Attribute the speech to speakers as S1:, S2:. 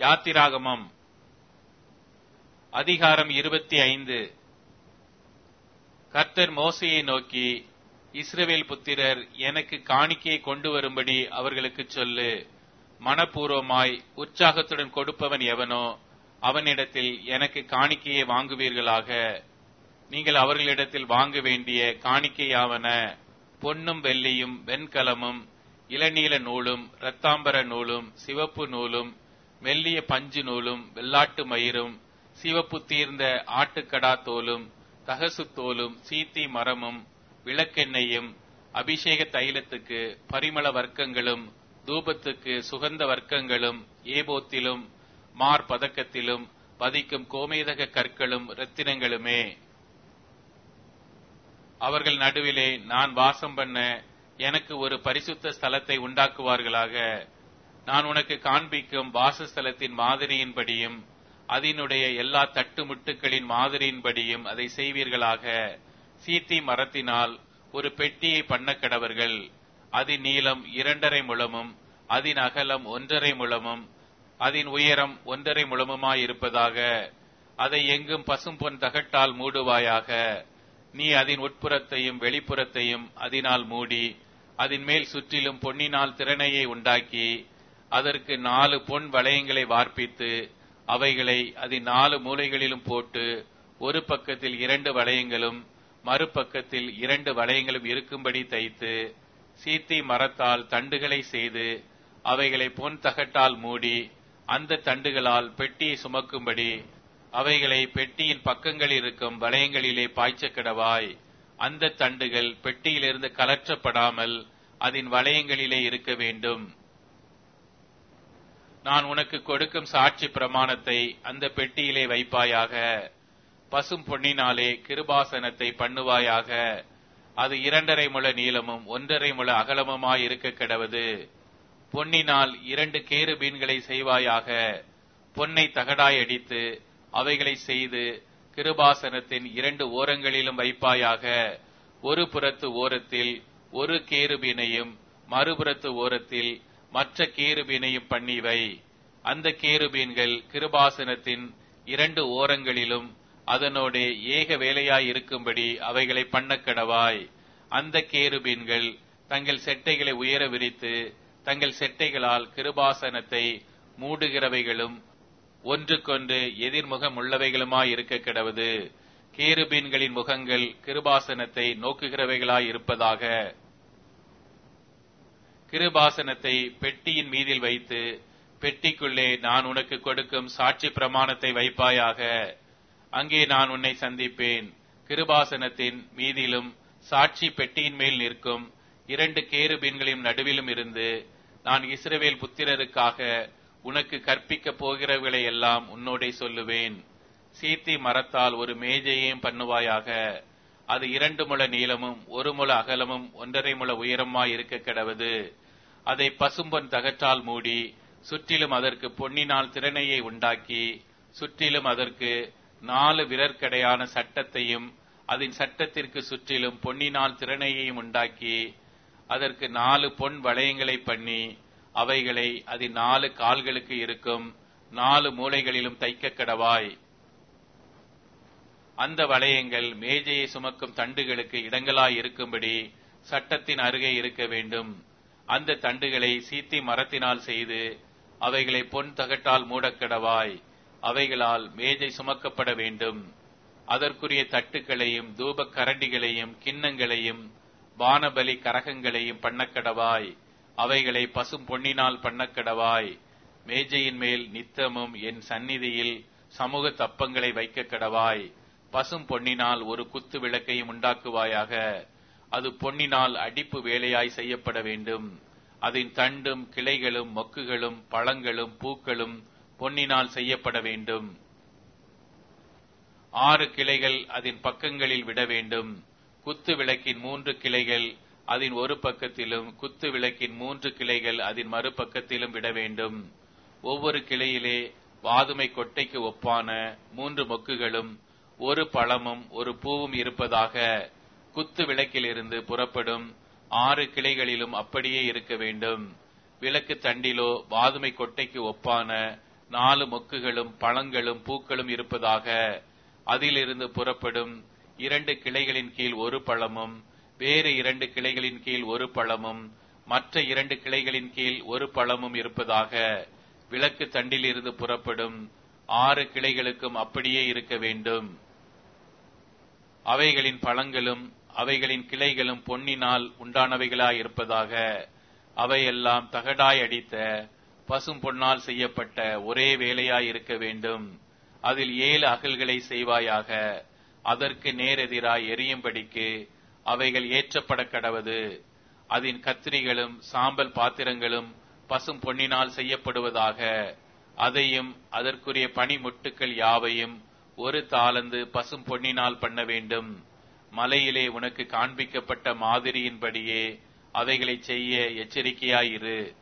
S1: யாத்திராகமம் அதிகாரம் இருபத்தி ஐந்து கர்த்தர் மோசையை நோக்கி இஸ்ரவேல் புத்திரர் எனக்கு காணிக்கையை கொண்டு வரும்படி அவர்களுக்கு சொல்லு மனப்பூர்வமாய் உற்சாகத்துடன் கொடுப்பவன் எவனோ அவனிடத்தில் எனக்கு காணிக்கையை வாங்குவீர்களாக நீங்கள் அவர்களிடத்தில் வாங்க வேண்டிய காணிக்கையாவன பொன்னும் வெள்ளியும் வெண்கலமும் இளநீல நூலும் இரத்தாம்பர நூலும் சிவப்பு நூலும் மெல்லிய பஞ்சு நூலும் வெள்ளாட்டு மயிரும் சிவப்பு தீர்ந்த ஆட்டுக்கடா தோலும் தகசு தோலும் சீத்தி மரமும் விளக்கெண்ணெயும் அபிஷேக தைலத்துக்கு பரிமள வர்க்கங்களும் தூபத்துக்கு சுகந்த வர்க்கங்களும் ஏபோத்திலும் மார் பதக்கத்திலும் பதிக்கும் கோமேதக கற்களும் ரத்தினங்களுமே அவர்கள் நடுவிலே நான் வாசம் பண்ண எனக்கு ஒரு பரிசுத்த ஸ்தலத்தை உண்டாக்குவார்களாக நான் உனக்கு காண்பிக்கும் வாசஸ்தலத்தின் மாதிரியின்படியும் அதனுடைய எல்லா தட்டுமுட்டுக்களின் மாதிரியின்படியும் அதை செய்வீர்களாக சீத்தி மரத்தினால் ஒரு பெட்டியை பண்ண கடவர்கள் அதன் நீளம் இரண்டரை முழமும் அதன் அகலம் ஒன்றரை முழமும் அதன் உயரம் ஒன்றரை முழமுமாயிருப்பதாக அதை எங்கும் பசும்பொன் தகட்டால் மூடுவாயாக நீ அதன் உட்புறத்தையும் வெளிப்புறத்தையும் அதனால் மூடி அதன் மேல் சுற்றிலும் பொன்னினால் திறனையை உண்டாக்கி அதற்கு நாலு பொன் வளையங்களை வார்ப்பித்து அவைகளை அதன் நாலு மூலைகளிலும் போட்டு ஒரு பக்கத்தில் இரண்டு வளையங்களும் மறுபக்கத்தில் இரண்டு வளையங்களும் இருக்கும்படி தைத்து சீத்தி மரத்தால் தண்டுகளை செய்து அவைகளை பொன் தகட்டால் மூடி அந்த தண்டுகளால் பெட்டியை சுமக்கும்படி அவைகளை பெட்டியின் பக்கங்களில் இருக்கும் வளையங்களிலே பாய்ச்சக்கிடவாய் அந்த தண்டுகள் பெட்டியிலிருந்து கலற்றப்படாமல் அதன் வளையங்களிலே இருக்க வேண்டும் நான் உனக்கு கொடுக்கும் சாட்சி பிரமாணத்தை அந்த பெட்டியிலே வைப்பாயாக பசும் பொன்னினாலே கிருபாசனத்தை பண்ணுவாயாக அது இரண்டரை முழ நீளமும் ஒன்றரை முழ அகலமுமாய் இருக்க கிடவது பொன்னினால் இரண்டு கேரு பீன்களை செய்வாயாக பொன்னை தகடாய் அடித்து அவைகளை செய்து கிருபாசனத்தின் இரண்டு ஓரங்களிலும் வைப்பாயாக ஒரு புறத்து ஓரத்தில் ஒரு கேருபீனையும் மறுபுறத்து ஓரத்தில் மற்ற கேருபீனையும் பண்ணிவை அந்த கேருபீன்கள் கிருபாசனத்தின் இரண்டு ஓரங்களிலும் அதனோட ஏக வேலையாய் இருக்கும்படி அவைகளை பண்ணக்கடவாய் அந்த கேருபீன்கள் தங்கள் செட்டைகளை உயர விரித்து தங்கள் செட்டைகளால் கிருபாசனத்தை மூடுகிறவைகளும் ஒன்றுக்கொன்று எதிர்முகம் உள்ளவைகளுமாய் இருக்க கிடவது கேருபீன்களின் முகங்கள் கிருபாசனத்தை நோக்குகிறவைகளாய் இருப்பதாக கிருபாசனத்தை பெட்டியின் மீதில் வைத்து பெட்டிக்குள்ளே நான் உனக்கு கொடுக்கும் சாட்சி பிரமாணத்தை வைப்பாயாக அங்கே நான் உன்னை சந்திப்பேன் கிருபாசனத்தின் மீதிலும் சாட்சி பெட்டியின் மேல் நிற்கும் இரண்டு கேருபீன்களின் நடுவிலும் இருந்து நான் இஸ்ரவேல் புத்திரருக்காக உனக்கு கற்பிக்கப் போகிறவர்களை எல்லாம் உன்னோடே சொல்லுவேன் சீத்தி மரத்தால் ஒரு மேஜையையும் பண்ணுவாயாக அது இரண்டு முழ நீளமும் ஒரு முழ அகலமும் ஒன்றரை முழ உயரமாய் இருக்க கிடவது அதை பசும்பொன் தகற்றால் மூடி சுற்றிலும் அதற்கு பொன்னினால் திறனையை உண்டாக்கி சுற்றிலும் அதற்கு நாலு விரற்கடையான சட்டத்தையும் அதன் சட்டத்திற்கு சுற்றிலும் பொன்னினால் திறனையையும் உண்டாக்கி அதற்கு நாலு பொன் வளையங்களை பண்ணி அவைகளை அதன் நாலு கால்களுக்கு இருக்கும் நாலு மூலைகளிலும் தைக்க கடவாய் அந்த வளையங்கள் மேஜையை சுமக்கும் தண்டுகளுக்கு இடங்களாய் இருக்கும்படி சட்டத்தின் அருகே இருக்க வேண்டும் அந்த தண்டுகளை சீத்தி மரத்தினால் செய்து அவைகளை பொன் தகட்டால் மூடக்கடவாய் அவைகளால் மேஜை சுமக்கப்பட வேண்டும் அதற்குரிய தட்டுக்களையும் தூப கரண்டிகளையும் கிண்ணங்களையும் வானபலி கரகங்களையும் பண்ணக்கடவாய் அவைகளை பசும் பொன்னினால் பண்ணக்கடவாய் மேஜையின் மேல் நித்தமும் என் சந்நிதியில் சமூக தப்பங்களை வைக்க கடவாய் பசும் பொன்னினால் ஒரு குத்து விளக்கையும் உண்டாக்குவாயாக அது பொன்னினால் அடிப்பு வேலையாய் செய்யப்பட வேண்டும் அதன் தண்டும் கிளைகளும் மொக்குகளும் பழங்களும் பூக்களும் பொன்னினால் செய்யப்பட வேண்டும் ஆறு கிளைகள் அதன் பக்கங்களில் விட வேண்டும் குத்து விளக்கின் மூன்று கிளைகள் அதன் ஒரு பக்கத்திலும் குத்து விளக்கின் மூன்று கிளைகள் அதன் மறுபக்கத்திலும் விட வேண்டும் ஒவ்வொரு கிளையிலே வாதுமை கொட்டைக்கு ஒப்பான மூன்று மொக்குகளும் ஒரு பழமும் ஒரு பூவும் இருப்பதாக குத்து விளக்கிலிருந்து புறப்படும் ஆறு கிளைகளிலும் அப்படியே இருக்க வேண்டும் விளக்கு தண்டிலோ வாதுமை கொட்டைக்கு ஒப்பான நாலு மொக்குகளும் பழங்களும் பூக்களும் இருப்பதாக அதிலிருந்து புறப்படும் இரண்டு கிளைகளின் கீழ் ஒரு பழமும் வேறு இரண்டு கிளைகளின் கீழ் ஒரு பழமும் மற்ற இரண்டு கிளைகளின் கீழ் ஒரு பழமும் இருப்பதாக விளக்கு தண்டிலிருந்து புறப்படும் ஆறு கிளைகளுக்கும் அப்படியே இருக்க வேண்டும் அவைகளின் பழங்களும் அவைகளின் கிளைகளும் பொன்னினால் உண்டானவைகளாய் இருப்பதாக அவையெல்லாம் தகடாய் அடித்த பசும் பொன்னால் செய்யப்பட்ட ஒரே வேலையாய் இருக்க வேண்டும் அதில் ஏழு அகல்களை செய்வாயாக அதற்கு நேரெதிராய் எரியும்படிக்கு அவைகள் ஏற்றப்பட கடவது அதன் கத்திரிகளும் சாம்பல் பாத்திரங்களும் பசும் பொன்னினால் செய்யப்படுவதாக அதையும் அதற்குரிய பனிமுட்டுக்கள் யாவையும் ஒரு தாளந்து பசும் பொன்னினால் பண்ண வேண்டும் மலையிலே உனக்கு காண்பிக்கப்பட்ட மாதிரியின்படியே அவைகளை செய்ய எச்சரிக்கையாயிரு